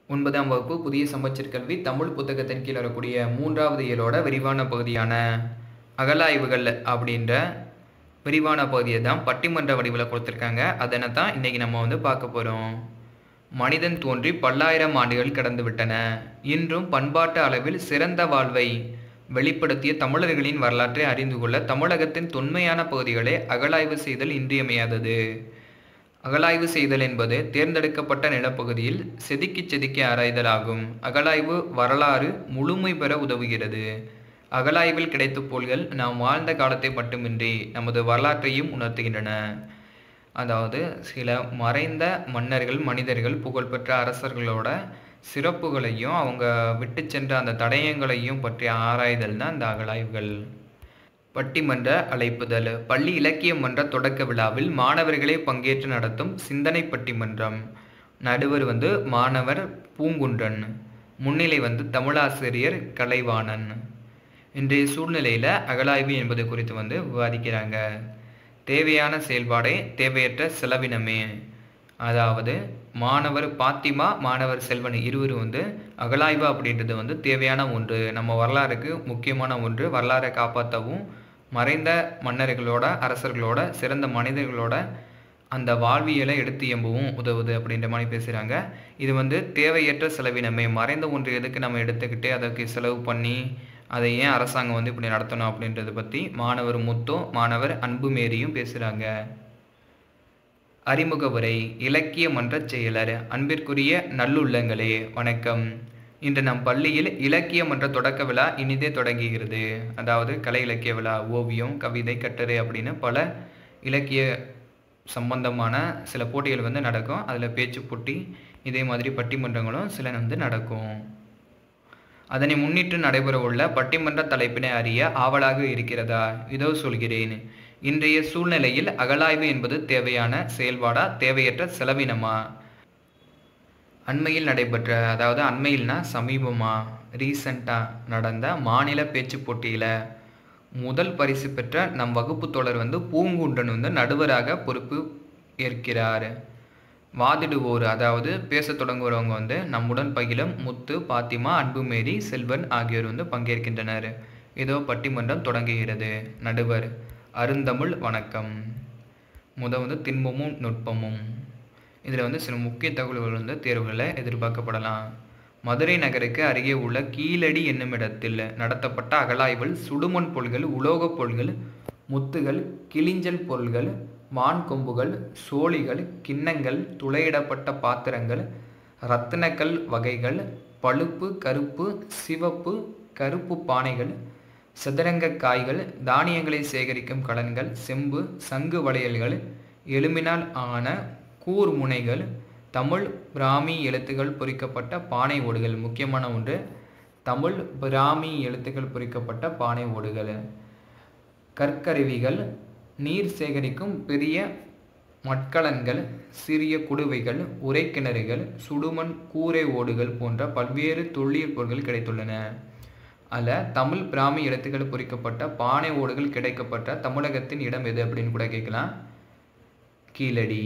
ஒன்பதாம் வகுப்பு புதிய சமச்சீர் கல்வி தமிழ் புத்தகத்தின் கீழ் வரக்கூடிய மூன்றாவது இயலோட விரிவான பகுதியான அகலாய்வுகள் அப்படின்ற விரிவான பகுதியை தான் பட்டிமன்ற வடிவில் கொடுத்துருக்காங்க அதனை தான் இன்றைக்கி நம்ம வந்து பார்க்க போகிறோம் மனிதன் தோன்றி பல்லாயிரம் ஆண்டுகள் கடந்து விட்டன இன்றும் பண்பாட்டு அளவில் சிறந்த வாழ்வை வெளிப்படுத்திய தமிழர்களின் வரலாற்றை அறிந்து கொள்ள தமிழகத்தின் தொன்மையான பகுதிகளை அகலாய்வு செய்தல் இன்றியமையாதது அகலாய்வு செய்தல் என்பது தேர்ந்தெடுக்கப்பட்ட நிலப்பகுதியில் செதுக்கி செதுக்கி ஆராய்தல் ஆகும் அகலாய்வு வரலாறு முழுமை பெற உதவுகிறது அகலாய்வில் கிடைத்த பொருள்கள் நாம் வாழ்ந்த காலத்தை மட்டுமின்றி நமது வரலாற்றையும் உணர்த்துகின்றன அதாவது சில மறைந்த மன்னர்கள் மனிதர்கள் புகழ்பெற்ற அரசர்களோட சிறப்புகளையும் அவங்க விட்டு சென்ற அந்த தடயங்களையும் பற்றி ஆராய்தல் தான் அந்த அகலாய்வுகள் பட்டிமன்ற அழைப்புதல் பள்ளி இலக்கிய மன்ற தொடக்க விழாவில் மாணவர்களே பங்கேற்று நடத்தும் சிந்தனை பட்டிமன்றம் நடுவர் வந்து மாணவர் பூங்குன்றன் முன்னிலை வந்து தமிழாசிரியர் கலைவாணன் இன்றைய சூழ்நிலையில் அகலாய்வு என்பது குறித்து வந்து விவாதிக்கிறாங்க தேவையான செயல்பாடே தேவையற்ற செலவினமே அதாவது மாணவர் பாத்திமா மாணவர் செல்வன் இருவரும் வந்து அகலாய்வு அப்படின்றது வந்து தேவையான ஒன்று நம்ம வரலாறுக்கு முக்கியமான ஒன்று வரலாறை காப்பாற்றவும் மறைந்த மன்னர்களோட அரசர்களோட சிறந்த மனிதர்களோட அந்த வாழ்வியலை எடுத்து எம்பவும் உதவுது அப்படின்ற மாதிரி பேசுகிறாங்க இது வந்து தேவையற்ற செலவினமே மறைந்த ஒன்று எதுக்கு நம்ம எடுத்துக்கிட்டு அதற்கு செலவு பண்ணி அதை ஏன் அரசாங்கம் வந்து இப்படி நடத்தணும் அப்படின்றத பற்றி மாணவர் முத்தோ மாணவர் அன்புமேரியும் பேசுகிறாங்க அறிமுக உரை இலக்கிய மன்ற செயலர் அன்பிற்குரிய நல்லுள்ளங்களே வணக்கம் இன்று நம் பள்ளியில் இலக்கிய மன்ற தொடக்க விழா இனிதே தொடங்குகிறது அதாவது கலை இலக்கிய விழா ஓவியம் கவிதை கட்டுரை அப்படின்னு பல இலக்கிய சம்பந்தமான சில போட்டிகள் வந்து நடக்கும் அதில் பேச்சு போட்டி இதே மாதிரி பட்டிமன்றங்களும் சில வந்து நடக்கும் அதனை முன்னிட்டு நடைபெறவுள்ள பட்டிமன்ற தலைப்பினை அறிய ஆவலாக இருக்கிறதா இதோ சொல்கிறேன் இன்றைய சூழ்நிலையில் அகலாய்வு என்பது தேவையான செயல்பாடா தேவையற்ற செலவினமா அண்மையில் நடைபெற்ற அதாவது அண்மையில்னா சமீபமாக ரீசண்டாக நடந்த மாநில பேச்சு போட்டியில் முதல் பரிசு பெற்ற நம் வகுப்பு தோழர் வந்து பூங்குன்றன் வந்து நடுவராக பொறுப்பு ஏற்கிறார் வாதிடுவோர் அதாவது பேச தொடங்குறவங்க வந்து நம்முடன் பகிலும் முத்து பாத்திமா அன்புமேரி செல்வன் ஆகியோர் வந்து பங்கேற்கின்றனர் இதோ பட்டிமன்றம் தொடங்குகிறது நடுவர் அருந்தமிழ் வணக்கம் முத வந்து திண்பமும் நுட்பமும் இதில் வந்து சில முக்கிய தகவல்கள் வந்து தேர்வுகளில் எதிர்பார்க்கப்படலாம் மதுரை நகருக்கு அருகே உள்ள கீழடி என்னும் இடத்தில் நடத்தப்பட்ட அகலாய்வில் சுடுமண் பொருள்கள் உலோகப் பொருள்கள் முத்துகள் கிளிஞ்சல் பொருள்கள் மான் கொம்புகள் சோழிகள் கிண்ணங்கள் துளையிடப்பட்ட பாத்திரங்கள் இரத்தினக்கல் வகைகள் பழுப்பு கருப்பு சிவப்பு கருப்பு பானைகள் சதுரங்க காய்கள் தானியங்களை சேகரிக்கும் கடன்கள் செம்பு சங்கு வளையல்கள் எலும்பினால் ஆன கூர் முனைகள் தமிழ் பிராமி எழுத்துக்கள் பொறிக்கப்பட்ட பானை ஓடுகள் முக்கியமான ஒன்று தமிழ் பிராமி எழுத்துக்கள் பொறிக்கப்பட்ட பானை ஓடுகள் கற்கருவிகள் நீர் சேகரிக்கும் பெரிய மட்கலன்கள் சிறிய குடுவைகள் உரைக்கிணறுகள் சுடுமண் கூரை ஓடுகள் போன்ற பல்வேறு தொல்லியல் பொருட்கள் கிடைத்துள்ளன அதில் தமிழ் பிராமி எழுத்துக்கள் பொறிக்கப்பட்ட பானை ஓடுகள் கிடைக்கப்பட்ட தமிழகத்தின் இடம் எது அப்படின்னு கூட கேட்கலாம் கீழடி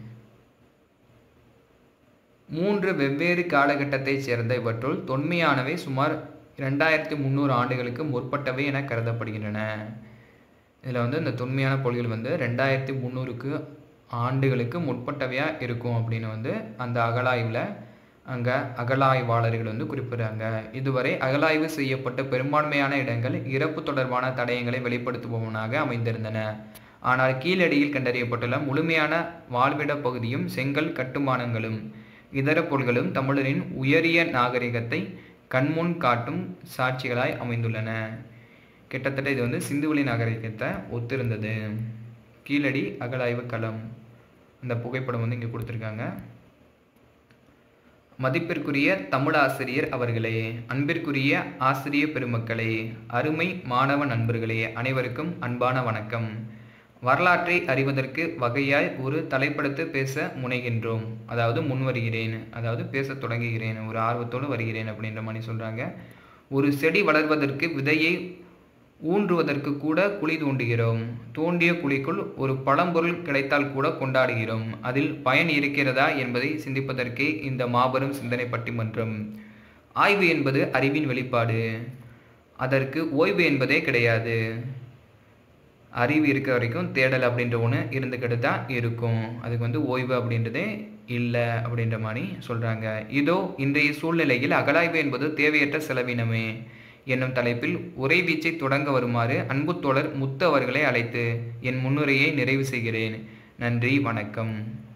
மூன்று வெவ்வேறு காலகட்டத்தைச் சேர்ந்த இவற்றுள் தொன்மையானவை சுமார் இரண்டாயிரத்தி முந்நூறு ஆண்டுகளுக்கு முற்பட்டவை என கருதப்படுகின்றன இதில் வந்து இந்த தொன்மையான பொருள்கள் வந்து ரெண்டாயிரத்தி முந்நூறுக்கு ஆண்டுகளுக்கு முற்பட்டவையாக இருக்கும் அப்படின்னு வந்து அந்த அகலாய்வில் அங்கே அகலாய்வாளர்கள் வந்து குறிப்பிடுறாங்க இதுவரை அகலாய்வு செய்யப்பட்ட பெரும்பான்மையான இடங்கள் இறப்பு தொடர்பான தடயங்களை வெளிப்படுத்துபவனாக அமைந்திருந்தன ஆனால் கீழடியில் கண்டறியப்பட்டுள்ள முழுமையான வாழ்விட பகுதியும் செங்கல் கட்டுமானங்களும் இதர பொருள்களும் தமிழரின் உயரிய நாகரிகத்தை கண்முன் காட்டும் சாட்சிகளாய் அமைந்துள்ளன கிட்டத்தட்ட இது வந்து சிந்துவெளி நாகரிகத்தை ஒத்திருந்தது கீழடி அகலாய்வு களம் அந்த புகைப்படம் வந்து இங்கே கொடுத்துருக்காங்க மதிப்பிற்குரிய தமிழாசிரியர் அவர்களே அன்பிற்குரிய ஆசிரிய பெருமக்களே அருமை மாணவ நண்பர்களே அனைவருக்கும் அன்பான வணக்கம் வரலாற்றை அறிவதற்கு வகையாய் ஒரு தலைப்படுத்து பேச முனைகின்றோம் அதாவது முன் வருகிறேன் அதாவது பேச தொடங்குகிறேன் ஒரு ஆர்வத்தோடு வருகிறேன் அப்படின்ற மாதிரி சொல்கிறாங்க ஒரு செடி வளர்வதற்கு விதையை ஊன்றுவதற்கு கூட குழி தோண்டுகிறோம் தோண்டிய குழிக்குள் ஒரு பழம்பொருள் கிடைத்தால் கூட கொண்டாடுகிறோம் அதில் பயன் இருக்கிறதா என்பதை சிந்திப்பதற்கே இந்த மாபெரும் சிந்தனை பட்டிமன்றம் ஆய்வு என்பது அறிவின் வெளிப்பாடு அதற்கு ஓய்வு என்பதே கிடையாது அறிவு இருக்க வரைக்கும் தேடல் அப்படின்ற ஒன்று இருந்துக்கிட்டு தான் இருக்கும் அதுக்கு வந்து ஓய்வு அப்படின்றதே இல்லை அப்படின்ற மாதிரி சொல்கிறாங்க இதோ இன்றைய சூழ்நிலையில் அகலாய்வு என்பது தேவையற்ற செலவினமே என்னும் தலைப்பில் உரை வீச்சை தொடங்க வருமாறு அன்பு தோழர் முத்து அவர்களை அழைத்து என் முன்னுரையை நிறைவு செய்கிறேன் நன்றி வணக்கம்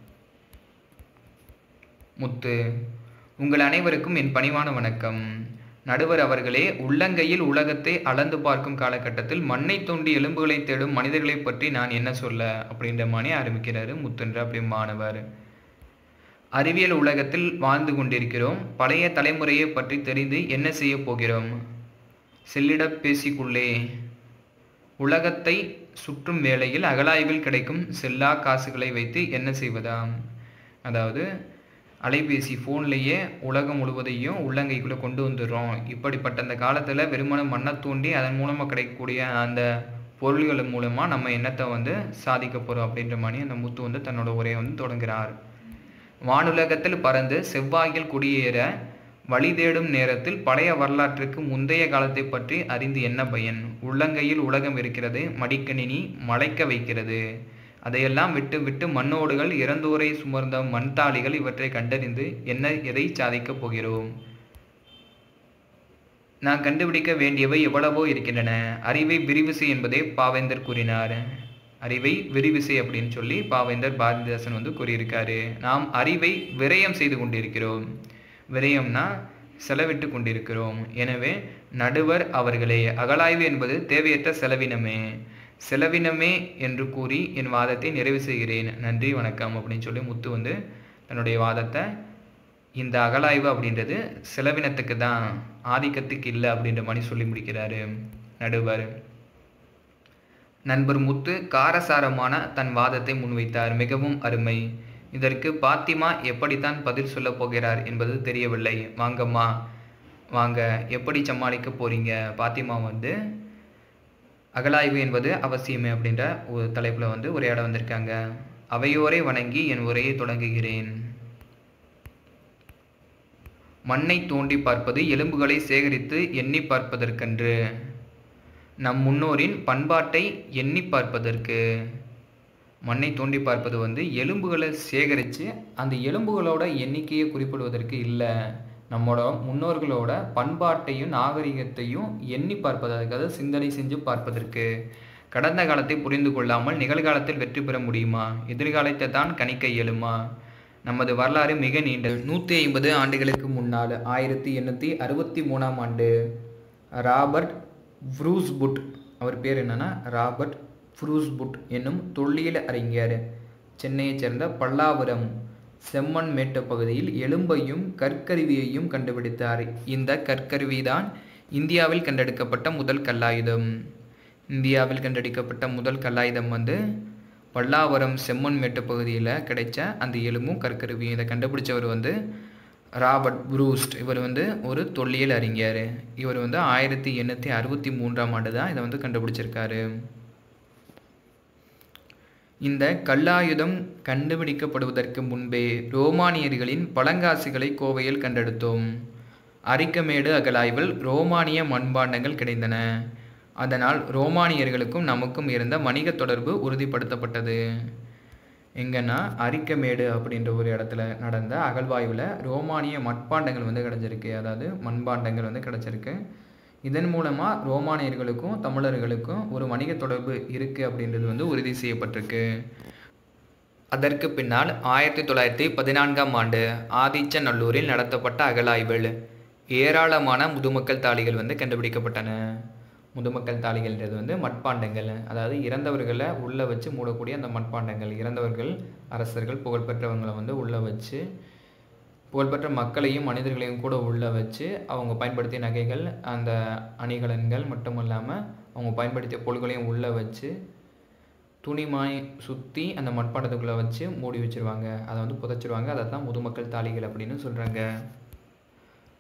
முத்து உங்கள் அனைவருக்கும் என் பணிவான வணக்கம் நடுவர் அவர்களே உள்ளங்கையில் உலகத்தை அளந்து பார்க்கும் காலகட்டத்தில் மண்ணை தோண்டி எலும்புகளை தேடும் மனிதர்களை பற்றி நான் என்ன சொல்ல அப்படின்ற மாதிரி ஆரம்பிக்கிறாரு முத்துன்ற அப்படி மாணவர் அறிவியல் உலகத்தில் வாழ்ந்து கொண்டிருக்கிறோம் பழைய தலைமுறையை பற்றி தெரிந்து என்ன செய்ய போகிறோம் செல்லிட பேசிக்குள்ளே உலகத்தை சுற்றும் வேளையில் அகலாய்வில் கிடைக்கும் செல்லா காசுகளை வைத்து என்ன செய்வதாம் அதாவது அலைபேசி ஃபோன்லேயே உலகம் முழுவதையும் உள்ளங்கைக்குள்ளே கொண்டு வந்துடுறோம் இப்படிப்பட்ட அந்த காலத்தில் வெறுமன மண்ணை தூண்டி அதன் மூலமாக கிடைக்கக்கூடிய அந்த பொருள்கள் மூலமாக நம்ம என்னத்தை வந்து சாதிக்க போகிறோம் அப்படின்ற மாதிரி அந்த முத்து வந்து தன்னோட உரையை வந்து தொடங்குகிறார் வானுலகத்தில் பறந்து செவ்வாயில் குடியேற வழி தேடும் நேரத்தில் பழைய வரலாற்றுக்கு முந்தைய காலத்தை பற்றி அறிந்து என்ன பயன் உள்ளங்கையில் உலகம் இருக்கிறது மடிக்கணினி மலைக்க வைக்கிறது அதையெல்லாம் விட்டு விட்டு மண்ணோடுகள் இறந்தோரை சுமர்ந்த மண்தாளிகள் இவற்றை கண்டறிந்து என்ன எதை சாதிக்கப் போகிறோம் நான் கண்டுபிடிக்க வேண்டியவை எவ்வளவோ இருக்கின்றன அறிவை விரிவிசை என்பதே பாவேந்தர் கூறினார் அறிவை விரிவிசை அப்படின்னு சொல்லி பாவேந்தர் பாரதிதாசன் வந்து கூறியிருக்காரு நாம் அறிவை விரயம் செய்து கொண்டிருக்கிறோம் விரயம்னா செலவிட்டு கொண்டிருக்கிறோம் எனவே நடுவர் அவர்களே அகலாய்வு என்பது தேவையற்ற செலவினமே செலவினமே என்று கூறி என் வாதத்தை நிறைவு செய்கிறேன் நன்றி வணக்கம் அப்படின்னு சொல்லி முத்து வந்து தன்னுடைய வாதத்தை இந்த அகலாய்வு அப்படின்றது செலவினத்துக்கு தான் ஆதிக்கத்துக்கு இல்லை அப்படின்ற மாதிரி சொல்லி முடிக்கிறாரு நடுவர் நண்பர் முத்து காரசாரமான தன் வாதத்தை முன்வைத்தார் மிகவும் அருமை இதற்கு பாத்திமா எப்படித்தான் பதில் சொல்லப் போகிறார் என்பது தெரியவில்லை வாங்கம்மா வாங்க எப்படி சமாளிக்க போறீங்க பாத்திமா வந்து அகலாய்வு என்பது அவசியமே அப்படின்ற ஒரு தலைப்பில் வந்து உரையாட வந்திருக்காங்க அவையோரை வணங்கி என் உரையை தொடங்குகிறேன் மண்ணை தோண்டி பார்ப்பது எலும்புகளை சேகரித்து எண்ணி பார்ப்பதற்கன்று நம் முன்னோரின் பண்பாட்டை எண்ணி பார்ப்பதற்கு மண்ணை தோண்டி பார்ப்பது வந்து எலும்புகளை சேகரித்து அந்த எலும்புகளோட எண்ணிக்கையை குறிப்பிடுவதற்கு இல்லை நம்மளோட முன்னோர்களோட பண்பாட்டையும் நாகரிகத்தையும் எண்ணி பார்ப்பதற்கு அதாவது சிந்தனை செஞ்சு பார்ப்பதற்கு கடந்த காலத்தை புரிந்து கொள்ளாமல் நிகழ்காலத்தில் வெற்றி பெற முடியுமா எதிர்காலத்தை தான் கணிக்க இயலுமா நமது வரலாறு மிக நீண்டது நூற்றி ஐம்பது ஆண்டுகளுக்கு முன்னால் ஆயிரத்தி எண்ணூற்றி அறுபத்தி மூணாம் ஆண்டு ராபர்ட் ஃப்ரூஸ்புட் அவர் பேர் என்னன்னா ராபர்ட் ஃப்ரூஸ்புட் என்னும் தொல்லியல் அறிஞர் சென்னையைச் சேர்ந்த பல்லாவரம் செம்மண் மேட்டு பகுதியில் எலும்பையும் கற்கருவியையும் கண்டுபிடித்தார் இந்த கற்கருவி தான் இந்தியாவில் கண்டெடுக்கப்பட்ட முதல் கல்லாயுதம் இந்தியாவில் கண்டெடுக்கப்பட்ட முதல் கல்லாயுதம் வந்து பல்லாவரம் செம்மண் மேட்டு பகுதியில் கிடைச்ச அந்த எலும்பும் கற்கருவியும் இதை கண்டுபிடிச்சவர் வந்து ராபர்ட் ப்ரூஸ்ட் இவர் வந்து ஒரு தொல்லியல் அறிஞர் இவர் வந்து ஆயிரத்தி எண்ணூற்றி அறுபத்தி மூன்றாம் ஆண்டு தான் இதை வந்து கண்டுபிடிச்சிருக்காரு இந்த கல்லாயுதம் கண்டுபிடிக்கப்படுவதற்கு முன்பே ரோமானியர்களின் பழங்காசுகளை கோவையில் கண்டெடுத்தோம் அரிக்கமேடு அகலாய்வில் ரோமானிய மண்பாண்டங்கள் கிடைத்தன அதனால் ரோமானியர்களுக்கும் நமக்கும் இருந்த வணிக தொடர்பு உறுதிப்படுத்தப்பட்டது எங்கன்னா அரிக்கமேடு அப்படின்ற ஒரு இடத்துல நடந்த அகழ்வாய்வில் ரோமானிய மட்பாண்டங்கள் வந்து கிடச்சிருக்கு அதாவது மண்பாண்டங்கள் வந்து கிடச்சிருக்கு இதன் மூலமாக ரோமானியர்களுக்கும் தமிழர்களுக்கும் ஒரு வணிக தொடர்பு இருக்குது அப்படின்றது வந்து உறுதி செய்யப்பட்டிருக்கு அதற்கு பின்னால் ஆயிரத்தி தொள்ளாயிரத்தி பதினான்காம் ஆண்டு ஆதிச்சநல்லூரில் நடத்தப்பட்ட அகழாய்வில் ஏராளமான முதுமக்கள் தாளிகள் வந்து கண்டுபிடிக்கப்பட்டன முதுமக்கள் தாளிகள்ன்றது வந்து மட்பாண்டங்கள் அதாவது இறந்தவர்களை உள்ளே வச்சு மூடக்கூடிய அந்த மட்பாண்டங்கள் இறந்தவர்கள் அரசர்கள் புகழ்பெற்றவங்களை வந்து உள்ளே வச்சு புகழ்பெற்ற மக்களையும் மனிதர்களையும் கூட உள்ளே வச்சு அவங்க பயன்படுத்திய நகைகள் அந்த அணிகலன்கள் மட்டும் இல்லாமல் அவங்க பயன்படுத்திய பொருள்களையும் உள்ளே வச்சு துணிமாய் சுற்றி அந்த மட்பாண்டத்துக்குள்ளே வச்சு மூடி வச்சிருவாங்க அதை வந்து புதைச்சிருவாங்க அதை தான் முதுமக்கள் தாளிகள் அப்படின்னு சொல்கிறாங்க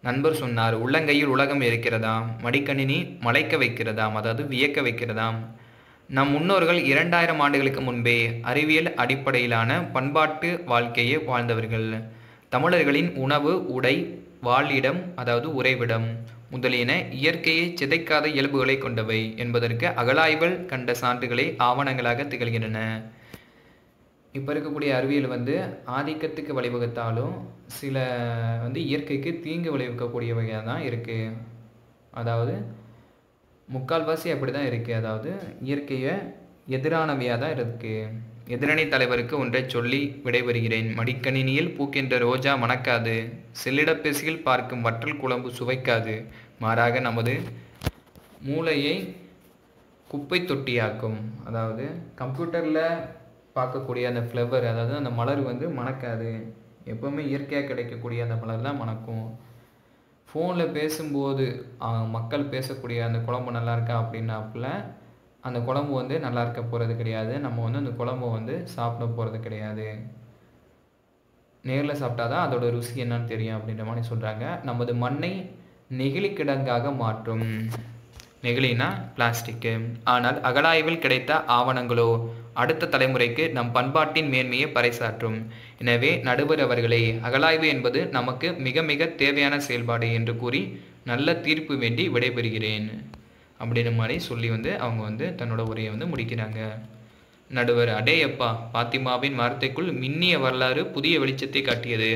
நண்பர் சொன்னார் உள்ளங்கையில் உலகம் இருக்கிறதாம் மடிக்கணினி மலைக்க வைக்கிறதாம் அதாவது வியக்க வைக்கிறதாம் நம் முன்னோர்கள் இரண்டாயிரம் ஆண்டுகளுக்கு முன்பே அறிவியல் அடிப்படையிலான பண்பாட்டு வாழ்க்கையை வாழ்ந்தவர்கள் தமிழர்களின் உணவு உடை வாழிடம் அதாவது உறைவிடம் முதலியன இயற்கையை சிதைக்காத இயல்புகளை கொண்டவை என்பதற்கு அகழாய்வுகள் கண்ட சான்றுகளே ஆவணங்களாக திகழ்கின்றன இப்போ இருக்கக்கூடிய அறிவியல் வந்து ஆதிக்கத்துக்கு வழிவகுத்தாலும் சில வந்து இயற்கைக்கு தீங்கு விளைவிக்கக்கூடிய வகையாக தான் இருக்குது அதாவது முக்கால்வாசி அப்படி தான் இருக்குது அதாவது இயற்கையை எதிரானவையாக தான் இருக்குது எதிரணி தலைவருக்கு ஒன்றை சொல்லி விடைபெறுகிறேன் மடிக்கணினியில் பூக்கின்ற ரோஜா மணக்காது செல்லிடப்பேசியில் பார்க்கும் வற்றல் குழம்பு சுவைக்காது மாறாக நமது மூளையை குப்பை தொட்டியாக்கும் அதாவது கம்ப்யூட்டரில் பார்க்கக்கூடிய அந்த ஃப்ளவர் அதாவது அந்த மலர் வந்து மணக்காது எப்போவுமே இயற்கையாக கிடைக்கக்கூடிய அந்த மலர் தான் மணக்கும் ஃபோனில் பேசும்போது ஆ, மக்கள் பேசக்கூடிய அந்த குழம்பு நல்லா இருக்கா அப்படின்னாப்புல அந்த குழம்பு வந்து நல்லா இருக்க போகிறது கிடையாது நம்ம வந்து அந்த குழம்பு வந்து சாப்பிட போகிறது கிடையாது நேரில் சாப்பிட்டா தான் அதோட ருசி என்னன்னு தெரியும் அப்படின்ற மாதிரி சொல்கிறாங்க நமது மண்ணை நெகிழி கிடங்காக மாற்றும் நெகிழினா பிளாஸ்டிக்கு ஆனால் அகழாய்வில் கிடைத்த ஆவணங்களோ அடுத்த தலைமுறைக்கு நம் பண்பாட்டின் மேன்மையை பறைசாற்றும் எனவே நடுவர் அவர்களே அகழாய்வு என்பது நமக்கு மிக மிக தேவையான செயல்பாடு என்று கூறி நல்ல தீர்ப்பு வேண்டி விடைபெறுகிறேன் அப்படின்ற மாதிரி சொல்லி வந்து அவங்க வந்து தன்னோட உரையை வந்து முடிக்கிறாங்க நடுவர் அடேயப்பா பாத்திமாவின் வார்த்தைக்குள் மின்னிய வரலாறு புதிய வெளிச்சத்தை காட்டியது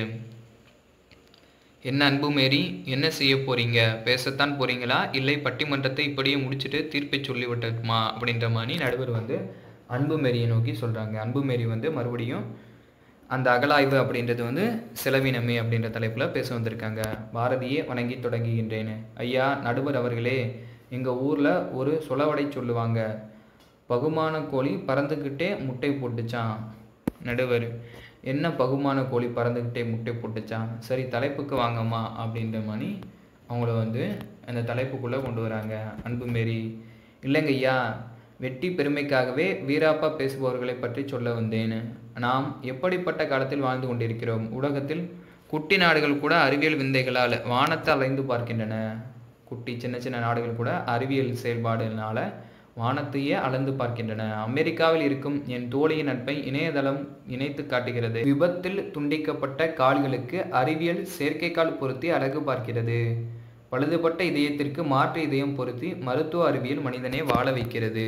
என்ன அன்பு மேரி என்ன செய்ய போறீங்க பேசத்தான் போறீங்களா இல்லை பட்டிமன்றத்தை இப்படியே முடிச்சுட்டு தீர்ப்பை சொல்லிவிட்டோமா அப்படின்ற மாதிரி நடுவர் வந்து அன்பு மேரியை நோக்கி சொல்றாங்க அன்பு மேரி வந்து மறுபடியும் அந்த அகலாய்வு அப்படின்றது வந்து செலவினமே அப்படின்ற தலைப்பில் பேச வந்திருக்காங்க பாரதியே வணங்கி தொடங்குகின்றேன் ஐயா நடுவர் அவர்களே எங்கள் ஊரில் ஒரு சொலவடை சொல்லுவாங்க பகுமான கோழி பறந்துக்கிட்டே முட்டை போட்டுச்சான் நடுவர் என்ன பகுமான கோழி பறந்துக்கிட்டே முட்டை போட்டுச்சான் சரி தலைப்புக்கு வாங்கம்மா அப்படின்ற மாதிரி அவங்கள வந்து அந்த தலைப்புக்குள்ளே கொண்டு வராங்க அன்பு மாரி இல்லைங்க ஐயா வெட்டி பெருமைக்காகவே வீராப்பா பேசுபவர்களை பற்றி சொல்ல வந்தேன் நாம் எப்படிப்பட்ட காலத்தில் வாழ்ந்து கொண்டிருக்கிறோம் உலகத்தில் குட்டி நாடுகள் கூட அறிவியல் விந்தைகளால் வானத்தை அலைந்து பார்க்கின்றன குட்டி சின்ன சின்ன நாடுகள் கூட அறிவியல் செயல்பாடுனால வானத்தையே அளந்து பார்க்கின்றன அமெரிக்காவில் இருக்கும் என் தோழியின் நட்பை இணையதளம் இணைத்து காட்டுகிறது விபத்தில் துண்டிக்கப்பட்ட கால்களுக்கு அறிவியல் செயற்கைக்கால் பொருத்தி அழகு பார்க்கிறது பழுதுபட்ட இதயத்திற்கு மாற்று இதயம் பொருத்தி மருத்துவ அறிவியல் மனிதனை வாழ வைக்கிறது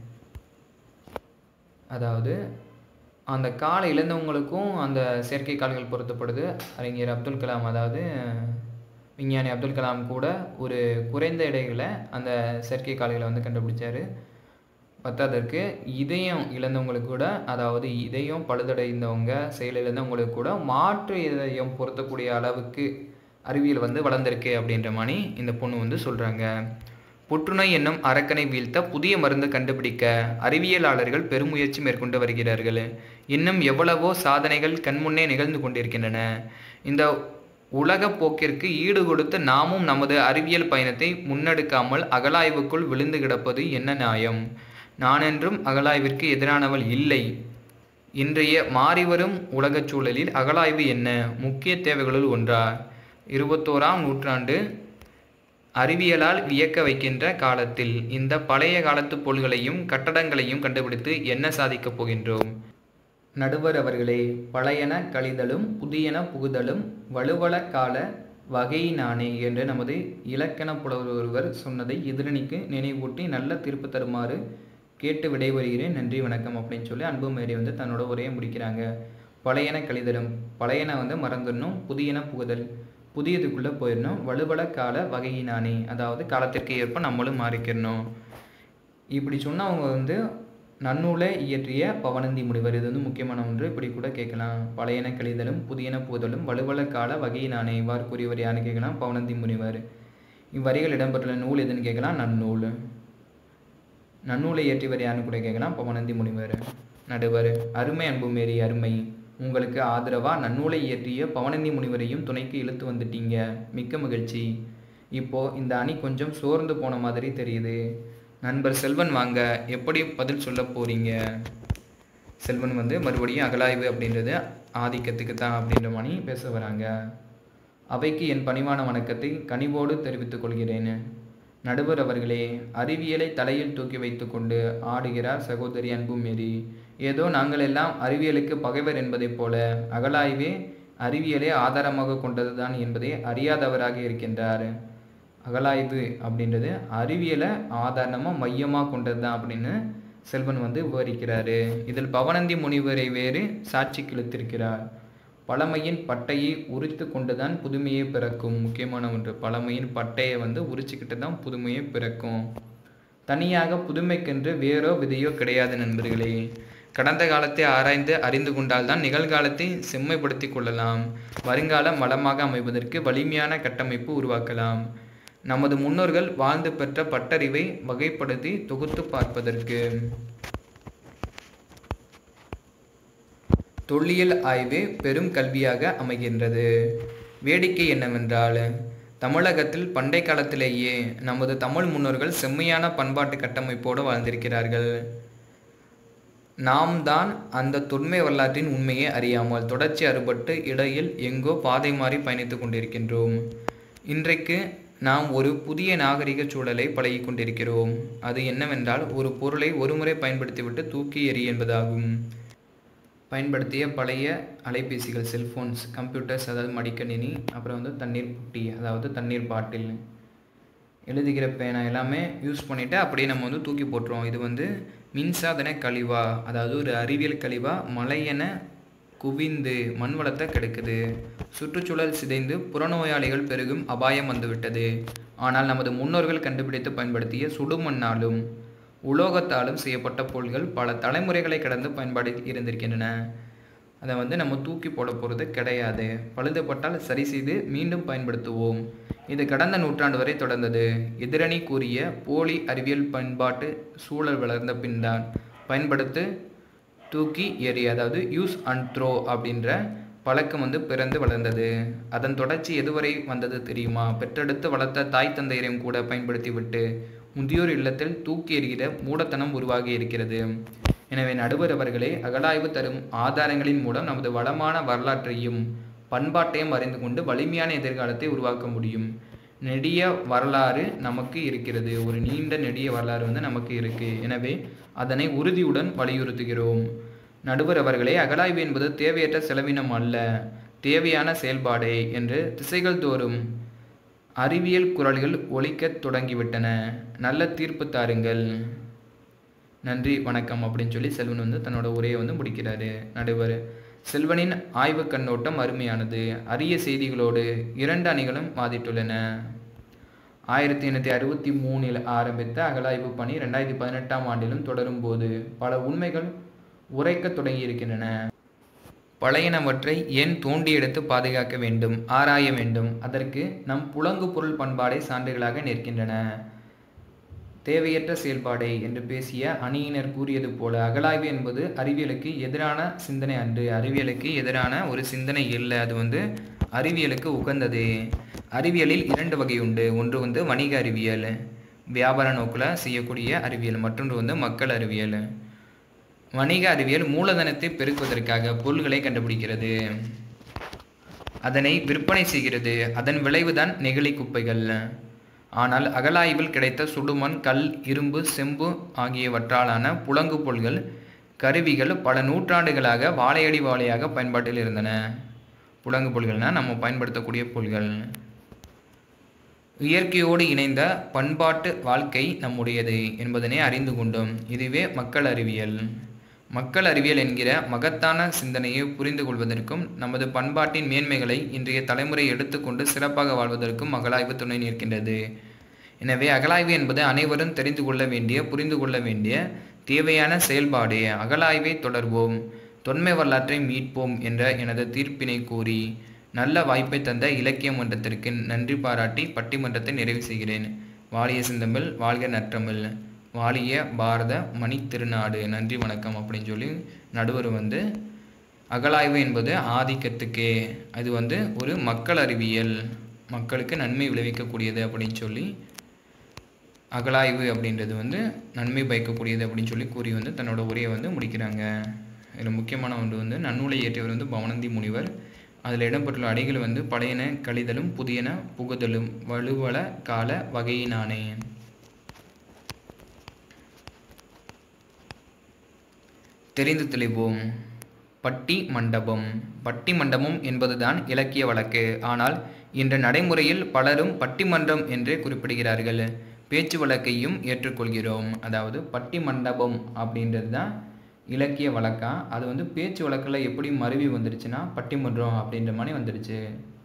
அதாவது அந்த காலை இழந்தவங்களுக்கும் அந்த செயற்கை கால்கள் பொருத்தப்படுது அறிஞர் அப்துல் கலாம் அதாவது விஞ்ஞானி அப்துல் கலாம் கூட ஒரு குறைந்த இடைகளை அந்த செயற்கை கால்களை வந்து கண்டுபிடிச்சாரு பத்தாதற்கு இதயம் இழந்தவங்களுக்கு கூட அதாவது இதயம் பழுதடைந்தவங்க செயலிழந்தவங்களுக்கு கூட மாற்று இதயம் பொருத்தக்கூடிய அளவுக்கு அறிவியல் வந்து வளர்ந்திருக்கு அப்படின்ற மாதிரி இந்த பொண்ணு வந்து சொல்கிறாங்க புற்றுநோய் என்னும் அரக்கனை வீழ்த்த புதிய மருந்து கண்டுபிடிக்க அறிவியலாளர்கள் பெருமுயற்சி மேற்கொண்டு வருகிறார்கள் இன்னும் எவ்வளவோ சாதனைகள் கண்முன்னே நிகழ்ந்து கொண்டிருக்கின்றன இந்த உலக போக்கிற்கு ஈடு கொடுத்து நாமும் நமது அறிவியல் பயணத்தை முன்னெடுக்காமல் அகலாய்வுக்குள் விழுந்து கிடப்பது என்ன நியாயம் நானென்றும் அகலாய்விற்கு எதிரானவள் இல்லை இன்றைய மாறிவரும் உலகச் சூழலில் அகலாய்வு என்ன முக்கிய தேவைகளுள் ஒன்றா இருபத்தோராம் நூற்றாண்டு அறிவியலால் வியக்க வைக்கின்ற காலத்தில் இந்த பழைய காலத்து பொருள்களையும் கட்டடங்களையும் கண்டுபிடித்து என்ன சாதிக்கப் போகின்றோம் நடுவர் அவர்களே பழையன கழிதலும் புதியன புகுதலும் வலுவள கால வகையினானே என்று நமது இலக்கண புலவர் ஒருவர் சொன்னதை எதிரணிக்கு நினைவூட்டி நல்ல தீர்ப்பு தருமாறு கேட்டு விடைபெறுகிறேன் நன்றி வணக்கம் அப்படின்னு சொல்லி அன்பு மேரி வந்து தன்னோட உரையை முடிக்கிறாங்க பழையன கழிதலும் பழையன வந்து மறந்துடணும் புதியன புகுதல் புதியதுக்குள்ளே போயிடணும் வலுவள கால வகையினானே அதாவது காலத்திற்கு ஏற்ப நம்மளும் மாறிக்கிறணும் இப்படி சொன்ன அவங்க வந்து நன்னூலை இயற்றிய பவனந்தி முனிவர் இது வந்து முக்கியமான ஒன்று இப்படி கூட கேட்கலாம் பழையன கழிதலும் புதியன புதலும் வலுவள கால வகையினானே இவ்வாறு கூறியவர் யாருன்னு கேட்கலாம் பவனந்தி முனிவர் இவ்வரிகள் இடம்பெற்றுள்ள நூல் எதுன்னு கேட்கலாம் நன்னூல் நன்னூலை இயற்றியவர் யாருன்னு கூட கேட்கலாம் பவனந்தி முனிவர் நடுவர் அருமை அன்பு மேரி அருமை உங்களுக்கு ஆதரவா நன்னூலை இயற்றிய பவனந்தி முனிவரையும் துணைக்கு இழுத்து வந்துட்டீங்க மிக்க மகிழ்ச்சி இப்போ இந்த அணி கொஞ்சம் சோர்ந்து போன மாதிரி தெரியுது நண்பர் செல்வன் வாங்க எப்படி பதில் சொல்ல போறீங்க செல்வன் வந்து மறுபடியும் அகலாய்வு அப்படின்றது ஆதிக்கத்துக்கு தான் அப்படின்ற மாதிரி பேச வராங்க அவைக்கு என் பணிவான வணக்கத்தை கனிவோடு தெரிவித்துக் கொள்கிறேன் நடுவர் அவர்களே அறிவியலை தலையில் தூக்கி வைத்துக்கொண்டு ஆடுகிறார் சகோதரி அன்புமேரி ஏதோ நாங்கள் எல்லாம் அறிவியலுக்கு பகைவர் என்பதைப் போல அகலாய்வே அறிவியலை ஆதாரமாக கொண்டதுதான் என்பதை அறியாதவராக இருக்கின்றார் அகலாய்வு அப்படின்றது அறிவியலை ஆதாரமாக மையமாக கொண்டது தான் அப்படின்னு செல்வன் வந்து விவரிக்கிறாரு இதில் பவனந்தி முனிவரை வேறு சாட்சிக்கு இழுத்திருக்கிறார் பழமையின் பட்டையை உரித்து கொண்டு தான் புதுமையை பிறக்கும் முக்கியமான ஒன்று பழமையின் பட்டையை வந்து உரிச்சுக்கிட்டு தான் புதுமையை பிறக்கும் தனியாக புதுமைக்கென்று வேறோ விதையோ கிடையாது நண்பர்களே கடந்த காலத்தை ஆராய்ந்து அறிந்து கொண்டால்தான் நிகழ்காலத்தை செம்மைப்படுத்தி கொள்ளலாம் வருங்காலம் வளமாக அமைவதற்கு வலிமையான கட்டமைப்பு உருவாக்கலாம் நமது முன்னோர்கள் வாழ்ந்து பெற்ற பட்டறிவை வகைப்படுத்தி தொகுத்து பார்ப்பதற்கு தொல்லியல் ஆய்வு பெரும் கல்வியாக அமைகின்றது வேடிக்கை என்னவென்றால் தமிழகத்தில் பண்டை காலத்திலேயே நமது தமிழ் முன்னோர்கள் செம்மையான பண்பாட்டு கட்டமைப்போடு வாழ்ந்திருக்கிறார்கள் நாம் தான் அந்த தொன்மை வரலாற்றின் உண்மையை அறியாமல் தொடர்ச்சி அறுபட்டு இடையில் எங்கோ பாதை மாறி பயணித்துக் கொண்டிருக்கின்றோம் இன்றைக்கு நாம் ஒரு புதிய நாகரிக சூழலை பழகி கொண்டிருக்கிறோம் அது என்னவென்றால் ஒரு பொருளை ஒருமுறை பயன்படுத்திவிட்டு தூக்கி எறி என்பதாகும் பயன்படுத்திய பழைய அலைபேசிகள் செல்ஃபோன்ஸ் கம்ப்யூட்டர்ஸ் அதாவது மடிக்கணினி அப்புறம் வந்து தண்ணீர் புட்டி அதாவது தண்ணீர் பாட்டில் எழுதுகிற பேனா எல்லாமே யூஸ் பண்ணிவிட்டு அப்படியே நம்ம வந்து தூக்கி போட்டுருவோம் இது வந்து மின்சாதன கழிவா அதாவது ஒரு அறிவியல் கழிவா மலையென குவிந்து மண் வளத்தை கெடுக்குது சுற்றுச்சூழல் சிதைந்து புறநோயாளிகள் பெருகும் அபாயம் வந்துவிட்டது ஆனால் நமது முன்னோர்கள் கண்டுபிடித்து பயன்படுத்திய சுடுமண்ணாலும் உலோகத்தாலும் செய்யப்பட்ட பொருள்கள் பல தலைமுறைகளை கடந்து பயன்பாடு இருந்திருக்கின்றன அதை வந்து நம்ம தூக்கி போட போகிறது கிடையாது பழுதுபட்டால் சரி செய்து மீண்டும் பயன்படுத்துவோம் இது கடந்த நூற்றாண்டு வரை தொடர்ந்தது எதிரணி கூறிய போலி அறிவியல் பயன்பாட்டு சூழல் வளர்ந்த பின்தான் பயன்படுத்து தூக்கி எறி அதாவது யூஸ் அண்ட் த்ரோ அப்படின்ற பழக்கம் வந்து பிறந்து வளர்ந்தது அதன் தொடர்ச்சி எதுவரை வந்தது தெரியுமா பெற்றெடுத்து வளர்த்த தாய் தந்தையரையும் கூட பயன்படுத்திவிட்டு முதியோர் இல்லத்தில் தூக்கி எறிகிற மூடத்தனம் உருவாகி இருக்கிறது எனவே நடுவர் அவர்களே அகலாய்வு தரும் ஆதாரங்களின் மூலம் நமது வளமான வரலாற்றையும் பண்பாட்டையும் அறிந்து கொண்டு வலிமையான எதிர்காலத்தை உருவாக்க முடியும் நெடிய வரலாறு நமக்கு இருக்கிறது ஒரு நீண்ட நெடிய வரலாறு வந்து நமக்கு இருக்கு எனவே அதனை உறுதியுடன் வலியுறுத்துகிறோம் நடுவர் அவர்களே அகலாய்வு என்பது தேவையற்ற செலவினம் அல்ல தேவையான செயல்பாடே என்று திசைகள் தோறும் அறிவியல் குரல்கள் ஒலிக்கத் தொடங்கிவிட்டன நல்ல தீர்ப்பு தாருங்கள் நன்றி வணக்கம் அப்படின்னு சொல்லி செல்வன் வந்து தன்னோட உரையை வந்து முடிக்கிறாரு நடுவர் செல்வனின் ஆய்வு கண்ணோட்டம் அருமையானது அரிய செய்திகளோடு இரண்டு அணிகளும் வாதிட்டுள்ளன ஆயிரத்தி எண்ணூற்றி அறுபத்தி மூணில் ஆரம்பித்த அகலாய்வு பணி ரெண்டாயிரத்தி பதினெட்டாம் ஆண்டிலும் தொடரும் போது பல உண்மைகள் உரைக்கத் தொடங்கியிருக்கின்றன பழையனவற்றை ஏன் தோண்டி எடுத்து பாதுகாக்க வேண்டும் ஆராய வேண்டும் அதற்கு நம் புலங்கு பொருள் பண்பாடை சான்றுகளாக நிற்கின்றன தேவையற்ற செயல்பாடே என்று பேசிய அணியினர் கூறியது போல அகலாய்வு என்பது அறிவியலுக்கு எதிரான சிந்தனை அன்று அறிவியலுக்கு எதிரான ஒரு சிந்தனை இல்லை அது வந்து அறிவியலுக்கு உகந்தது அறிவியலில் இரண்டு வகை உண்டு ஒன்று வந்து வணிக அறிவியல் வியாபார நோக்கில் செய்யக்கூடிய அறிவியல் மற்றொன்று வந்து மக்கள் அறிவியல் வணிக அறிவியல் மூலதனத்தை பெருக்குவதற்காக பொருள்களை கண்டுபிடிக்கிறது அதனை விற்பனை செய்கிறது அதன் விளைவுதான் நெகிழி குப்பைகள் ஆனால் அகலாய்வில் கிடைத்த சுடுமண் கல் இரும்பு செம்பு ஆகியவற்றாலான புலங்கு பொருள்கள் கருவிகள் பல நூற்றாண்டுகளாக வாழையடி வாழையாக பயன்பாட்டில் இருந்தன புலங்கு பொருள்கள்னால் நம்ம பயன்படுத்தக்கூடிய பொருள்கள் இயற்கையோடு இணைந்த பண்பாட்டு வாழ்க்கை நம்முடையது என்பதனை அறிந்து கொண்டோம் இதுவே மக்கள் அறிவியல் மக்கள் அறிவியல் என்கிற மகத்தான சிந்தனையை புரிந்து கொள்வதற்கும் நமது பண்பாட்டின் மேன்மைகளை இன்றைய தலைமுறை எடுத்துக்கொண்டு சிறப்பாக வாழ்வதற்கும் அகலாய்வு துணை நிற்கின்றது எனவே அகலாய்வு என்பது அனைவரும் தெரிந்து கொள்ள வேண்டிய புரிந்து கொள்ள வேண்டிய தேவையான செயல்பாடு அகலாய்வை தொடர்வோம் தொன்மை வரலாற்றை மீட்போம் என்ற எனது தீர்ப்பினை கூறி நல்ல வாய்ப்பை தந்த இலக்கிய மன்றத்திற்கு நன்றி பாராட்டி பட்டிமன்றத்தை நிறைவு செய்கிறேன் வாலிய சிந்தமிழ் வாழ்க நற்றமிழ் வாலிய பாரத மணி திருநாடு நன்றி வணக்கம் அப்படின்னு சொல்லி நடுவர் வந்து அகலாய்வு என்பது ஆதிக்கத்துக்கே அது வந்து ஒரு மக்கள் அறிவியல் மக்களுக்கு நன்மை விளைவிக்கக்கூடியது அப்படின்னு சொல்லி அகலாய்வு அப்படின்றது வந்து நன்மை பயக்கக்கூடியது அப்படின்னு சொல்லி கூறி வந்து தன்னோட உரையை வந்து முடிக்கிறாங்க இதில் முக்கியமான ஒன்று வந்து நன்னூலை இயற்றியவர் வந்து பவனந்தி முனிவர் அதில் இடம்பெற்றுள்ள அடிகள் வந்து பழையன கழிதலும் புதியன புகுதலும் வலுவல கால வகையினானே தெரிந்து தெளிவோம் பட்டி மண்டபம் பட்டி மண்டபம் என்பதுதான் இலக்கிய வழக்கு ஆனால் இன்று நடைமுறையில் பலரும் பட்டிமன்றம் என்றே குறிப்பிடுகிறார்கள் பேச்சு வழக்கையும் ஏற்றுக்கொள்கிறோம் அதாவது பட்டி மண்டபம் அப்படின்றது தான் இலக்கிய வழக்கா அது வந்து பேச்சு வழக்கில் எப்படி மருவி வந்துடுச்சுன்னா பட்டிமன்றம் அப்படின்ற மாதிரி வந்துடுச்சு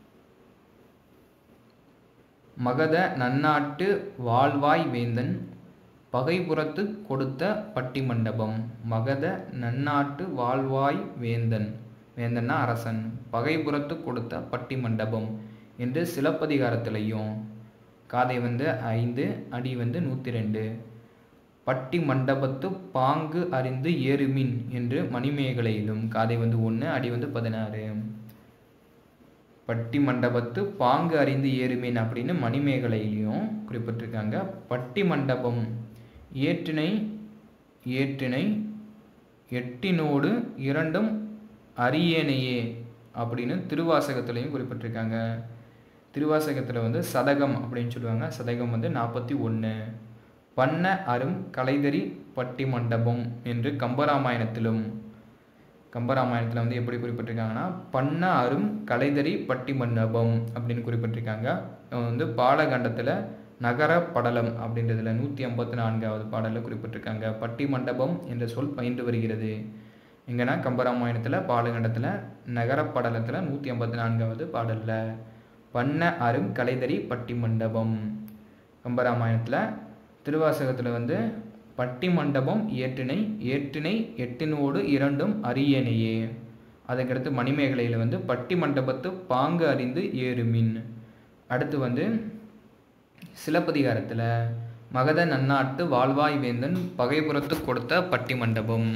மகத நன்னாட்டு வாழ்வாய் வேந்தன் பகைபுறத்து கொடுத்த பட்டிமண்டபம் மகத நன்னாட்டு வாழ்வாய் வேந்தன் வேந்தன்னா அரசன் பகைபுறத்து கொடுத்த பட்டிமண்டபம் என்று சிலப்பதிகாரத்திலையும் காதை வந்து ஐந்து அடி வந்து நூற்றி ரெண்டு பட்டி மண்டபத்து பாங்கு அறிந்து ஏறுமின் என்று மணிமேகலையிலும் காதை வந்து ஒன்று அடி வந்து பதினாறு பட்டி மண்டபத்து பாங்கு அறிந்து ஏறுமீன் அப்படின்னு மணிமேகலையிலையும் குறிப்பிட்டிருக்காங்க பட்டி மண்டபம் ஏற்றினை ஏற்றினை எட்டினோடு இரண்டும் அரியணையே அப்படின்னு திருவாசகத்துலேயும் குறிப்பிட்டிருக்காங்க திருவாசகத்தில் வந்து சதகம் அப்படின்னு சொல்லுவாங்க சதகம் வந்து நாற்பத்தி ஒன்று பண்ண அரும் கலைதறி பட்டி மண்டபம் என்று கம்பராமாயணத்திலும் கம்பராமாயணத்தில் வந்து எப்படி குறிப்பிட்டிருக்காங்கன்னா பண்ண அரும் கலைதறி பட்டி மண்டபம் அப்படின்னு குறிப்பிட்டிருக்காங்க வந்து பாலகண்டத்தில் நகர படலம் அப்படின்றதுல நூற்றி ஐம்பத்தி நான்காவது பாடலில் குறிப்பிட்டிருக்காங்க பட்டி மண்டபம் என்ற சொல் பயின்று வருகிறது எங்கன்னா கம்பராமாயணத்தில் பாலகண்டத்தில் நகர படலத்தில் நூற்றி ஐம்பத்தி நான்காவது பாடலில் பண்ண அரும் கலைதறி பட்டி மண்டபம் கம்பராமாயணத்தில் திருவாசகத்தில் வந்து பட்டி மண்டபம் ஏற்றினை ஏற்றினை எட்டினோடு இரண்டும் அரியணையே அதுக்கடுத்து மணிமேகலையில் வந்து பட்டி மண்டபத்து பாங்கு அறிந்து ஏறுமின் அடுத்து வந்து சிலப்பதிகாரத்தில் மகத நன்னாட்டு வாழ்வாய் வேந்தன் பகைபுறத்து கொடுத்த பட்டி மண்டபம்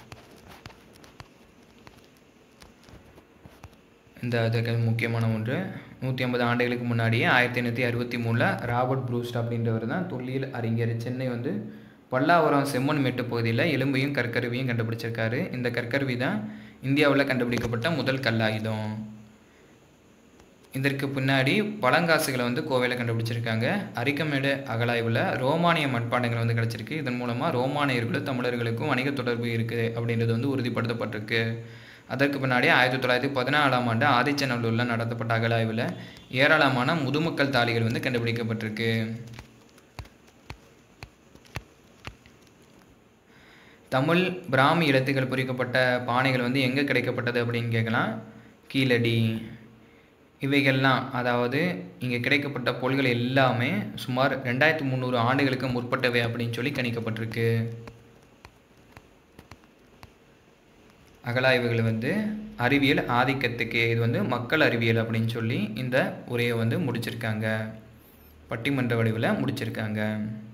இந்த அதுக்கு முக்கியமான ஒன்று நூற்றி ஐம்பது ஆண்டுகளுக்கு முன்னாடியே ஆயிரத்தி எண்ணூற்றி அறுபத்தி மூணில் ராபர்ட் ப்ரூஸ்ட் அப்படின்றவர் தான் தொல்லியல் அறிஞர் சென்னை வந்து பல்லாவரம் செம்மண் மேட்டு பகுதியில் எலும்பையும் கற்கருவியும் கண்டுபிடிச்சிருக்காரு இந்த கற்கருவி தான் இந்தியாவில் கண்டுபிடிக்கப்பட்ட முதல் கல்லாயுதம் இதற்கு பின்னாடி பழங்காசுகளை வந்து கோவையில் கண்டுபிடிச்சிருக்காங்க அரிக்கமேடு அகலாய்வில் ரோமானிய மண்பாண்டங்கள் வந்து கிடச்சிருக்கு இதன் மூலமாக ரோமானியர்களும் தமிழர்களுக்கும் வணிக தொடர்பு இருக்குது அப்படின்றது வந்து உறுதிப்படுத்தப்பட்டிருக்கு அதற்கு பின்னாடி ஆயிரத்தி தொள்ளாயிரத்தி பதினாலாம் ஆண்டு ஆதிச்சநல்லூரில் நடத்தப்பட்ட அகலாய்வில் ஏராளமான முதுமக்கள் தாலிகள் வந்து கண்டுபிடிக்கப்பட்டிருக்கு தமிழ் பிராமி எழுத்துக்கள் பொறிக்கப்பட்ட பானைகள் வந்து எங்கே கிடைக்கப்பட்டது அப்படின்னு கேட்கலாம் கீழடி இவைகள்லாம் அதாவது இங்கே கிடைக்கப்பட்ட பொருள்கள் எல்லாமே சுமார் ரெண்டாயிரத்தி முந்நூறு ஆண்டுகளுக்கு முற்பட்டவை அப்படின்னு சொல்லி கணிக்கப்பட்டிருக்கு அகலாய்வுகள் வந்து அறிவியல் ஆதிக்கத்துக்கு இது வந்து மக்கள் அறிவியல் அப்படின்னு சொல்லி இந்த உரையை வந்து முடிச்சிருக்காங்க பட்டிமன்ற வடிவில் முடிச்சிருக்காங்க